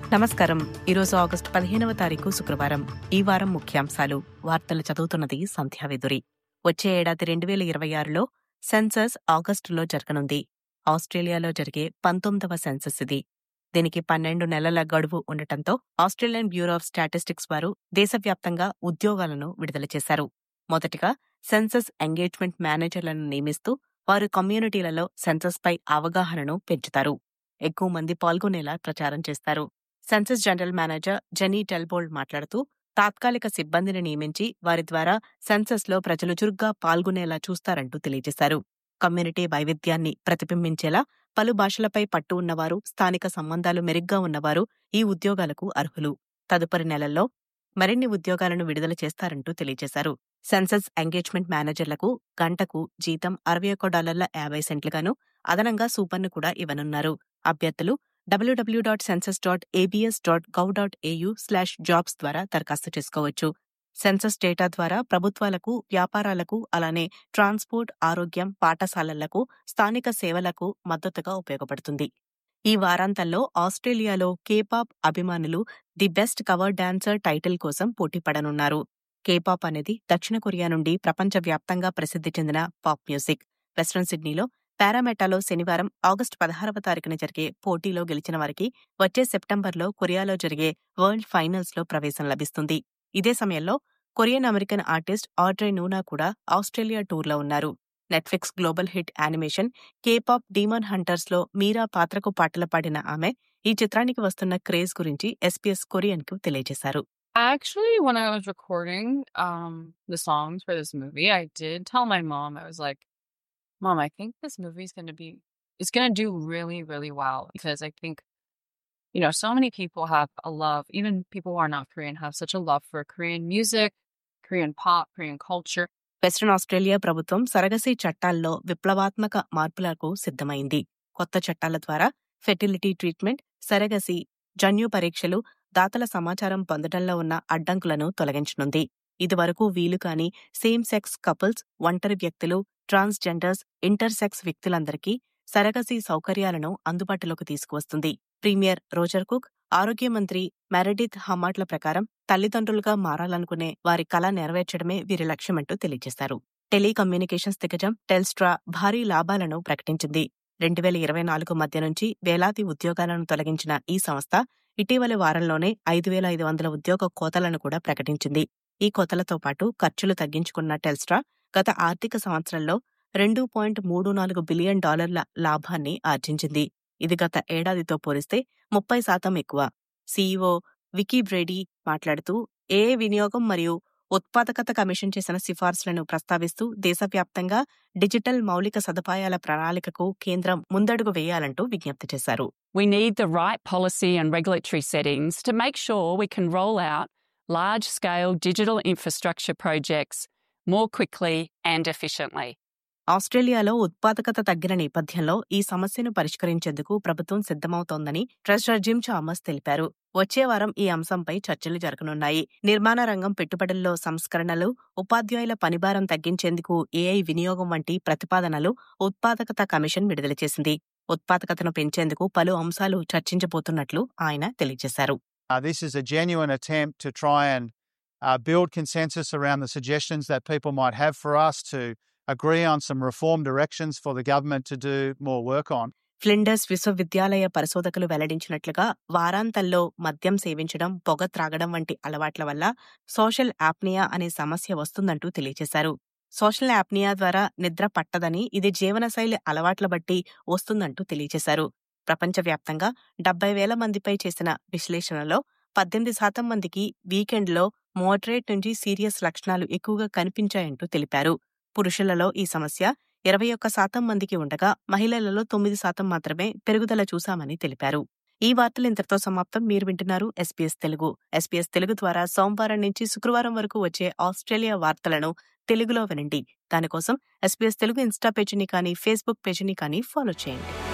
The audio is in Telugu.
నమస్కారం ఈరోజు ఆగస్టు పదిహేనవ తారీఖు శుక్రవారం ఈ వారం ముఖ్యాంశాలు వార్తలు చదువుతున్నది సంధ్యావేదురి వచ్చే ఏడాది రెండు వేల ఇరవై ఆరులో సెన్సస్ ఆగస్టులో జరగనుంది ఆస్ట్రేలియాలో జరిగే పంతొమ్మిదవ సెన్సస్ ఇది దీనికి పన్నెండు నెలల గడువు ఉండటంతో ఆస్ట్రేలియన్ బ్యూరో ఆఫ్ స్టాటిస్టిక్స్ వారు దేశవ్యాప్తంగా ఉద్యోగాలను విడుదల చేశారు మొదటిగా సెన్సస్ ఎంగేజ్మెంట్ మేనేజర్లను నియమిస్తూ వారు కమ్యూనిటీలలో సెన్సస్పై అవగాహనను పెంచుతారు ఎక్కువ మంది పాల్గొనేలా ప్రచారం చేస్తారు census general manager Jenny Telbold మాట్లాడుతూ తాత్కాలిక సిబ్బందిని నియమించి వారి ద్వారా సెన్సస్లో ప్రజలు చురుగ్గా పాల్గొనేలా చూస్తారంటూ తెలియజేశారు కమ్యూనిటీ వైవిధ్యాన్ని ప్రతిబింబించేలా పలు భాషలపై పట్టు ఉన్నవారు స్థానిక సంబంధాలు మెరుగ్గా ఉన్నవారు ఈ ఉద్యోగాలకు అర్హులు తదుపరి నెలల్లో మరిన్ని ఉద్యోగాలను విడుదల చేస్తారంటూ తెలియజేశారు సెన్సస్ ఎంగేజ్మెంట్ మేనేజర్లకు గంటకు జీతం అరవై ఒక్క డాలర్ల యాభై సెంట్లుగాను అదనంగా సూపర్ను కూడా ఇవ్వనున్నారు అభ్యర్థులు W W dot census dot ABS dot gov dot AU slash jobs ద్వారా దరఖాస్తు చేసుకోవచ్చు సెన్సస్ డేటా ద్వారా ప్రభుత్వాలకు వ్యాపారాలకు అలానే ట్రాన్స్పోర్ట్ ఆరోగ్యం పాఠశాలలకు స్థానిక సేవలకు మద్దతుగా ఉపయోగపడుతుంది ఈ వారాంతంలో ఆస్ట్రేలియాలో కేపాప్ అభిమానులు the best cover dancer title కోసం పోటీపడనున్నారు కేపాప్ అనేది దక్షిణ కొరియా నుండి ప్రపంచవ్యాప్తంగా ప్రసిద్ధి చెందిన పాప్ మ్యూజిక్ వెస్ట్రన్ సిడ్నీలో పారామెటాలో శనివారం ఆగస్టు పదహారవ తారీఖున జరిగే పోటీలో గెలిచిన వారికి వచ్చే సెప్టెంబర్లో కొరియాలో జరిగే వరల్డ్ ఫైనల్స్ లో ప్రవేశం లభిస్తుంది ఇదే సమయంలో Korean American artist Audrey Nuna కూడా ఆస్ట్రేలియా టూర్లో ఉన్నారు Netflix global hit animation K-pop demon hunters లో మీరా పాత్రకు పాటలు పాడిన ఆమె ఈ చిత్రానికి వస్తున్న క్రేజ్ గురించి ఎస్పీఎస్ కొరియన్ కు తెలియజేశారు Actually, when I was recording um the songs for this movie, I did tell my mom, I was like, Mom, I think this movie's gonna be it's gonna do really, really well because I think you know, so many people have a love, even people who are not Korean have such a love for Korean music, Korean pop, Korean culture. Western Australia ప్రభుత్వం సరగసి చట్టాల్లో విప్లవాత్మక మార్పులకు సిద్ధమైంది కొత్త చట్టాల ద్వారా ఫెర్టిలిటీ ట్రీట్మెంట్ సరగసి జన్యు పరీక్షలు దాతల సమాచారం పొందడంలో ఉన్న అడ్డంకులను తొలగించనుంది ఇదివరకు వీలు కాని సేమ్ సెక్స్ కపుల్స్ ఒంటరి వ్యక్తులు ట్రాన్స్జెండర్స్ ఇంటర్సెక్స్ వ్యక్తులందరికీ సరగసి సౌకర్యాలను అందుబాటులోకి తీసుకువస్తుంది ప్రీమియర్ రోజర్ కుక్ ఆరోగ్య మంత్రి మెరడిత్ హమాట్ల ప్రకారం తల్లిదండ్రులుగా మారాలనుకునే వారి కళ నెరవేర్చడమే వీరి లక్ష్యమంటూ తెలియజేశారు టెలికమ్యూనికేషన్స్ దిగ్గజం టెల్స్ట్రా భారీ లాభాలను ప్రకటించింది రెండు వేల ఇరవై నాలుగు మధ్య నుంచి వేలాది ఉద్యోగాలను తొలగించిన ఈ సంస్థ ఇటీవలి వారంలోనే ఐదు వేల ఐదు వందల ఉద్యోగ కోతలను కూడా ప్రకటించింది ఈ కోతలతో పాటు ఖర్చులు తగ్గించుకున్న టెల్స్ట్రా గత ఆర్థిక సంవత్సరంలో రెండు పాయింట్ మూడు నాలుగు బిలియన్ డాలర్ల లాభాన్ని ఆర్జించింది ఇది గత ఏడాదితో పోలిస్తే ముప్పై శాతం ఎక్కువ సీఈఓ వికీ బ్రేడీ మాట్లాడుతూ ఏఐ వినియోగం మరియు ఉత్పాదకత కమిషన్ చేసిన సిఫార్సులను ప్రస్తావిస్తూ దేశవ్యాప్తంగా డిజిటల్ మౌలిక సదుపాయాల ప్రణాళికకు కేంద్రం ముందడుగు వేయాలంటూ విజ్ఞప్తి చేశారు We need the right policy and regulatory settings to make sure we can roll out large scale digital infrastructure projects more quickly and efficiently. ఆస్ట్రేలియాలో ఉత్పాదకత తగ్గిన నేపథ్యంలో ఈ సమస్యను పరిష్కరించేందుకు ప్రభుత్వం సిద్ధమవుతోందని ట్రెజరర్ జిమ్ చామస్ తెలిపారు వచ్చే వారం ఈ అంశంపై చర్చలు జరగనున్నాయి నిర్మాణ రంగం పెట్టుబడుల్లో సంస్కరణలు ఉపాధ్యాయుల పనిభారం తగ్గించేందుకు ఏఐ వినియోగం వంటి ప్రతిపాదనలు ఉత్పాదకత కమిషన్ విడుదల చేసింది ఉత్పాదకతను పెంచేందుకు పలు అంశాలు చర్చించబోతున్నట్లు ఆయన తెలియజేశారు Uh, this is a genuine attempt to try and uh, build consensus around the suggestions that people might have for us to agree on some reform directions for the government to do more work on. Flinders విశ్వవిద్యాలయ పరిశోధకులు వెల్లడించినట్లుగా వారాంతంలో మద్యం సేవించడం పొగ త్రాగడం వంటి అలవాట్ల వల్ల సోషల్ యాప్నియా అనే సమస్య వస్తుందంటూ తెలియజేశారు సోషల్ యాప్నియా ద్వారా నిద్ర పట్టదని ఇది జీవనశైలి అలవాట్ల బట్టి వస్తుందంటూ తెలియజేశారు ప్రపంచవ్యాప్తంగా డెబ్బై వేల మందిపై చేసిన విశ్లేషణలో పద్దెనిమిది శాతం మందికి వీకెండ్లో మోడరేట్ నుంచి సీరియస్ లక్షణాలు ఎక్కువగా కనిపించాయంటూ తెలిపారు పురుషులలో ఈ సమస్య ఇరవై ఒక్క శాతం మందికి ఉండగా మహిళలలో తొమ్మిది శాతం మాత్రమే పెరుగుదల చూశామని తెలిపారు ఈ వార్తలు ఇంతటితో సమాప్తం మీరు వింటున్నారు ఎస్పీఎస్ తెలుగు ఎస్పీఎస్ తెలుగు ద్వారా సోమవారం నుంచి శుక్రవారం వరకు వచ్చే ఆస్ట్రేలియా వార్తలను తెలుగులో వినండి దానికోసం ఎస్పీఎస్ తెలుగు ఇన్స్టా పేజీని కానీ ఫేస్బుక్ పేజీని కానీ ఫాలో చేయండి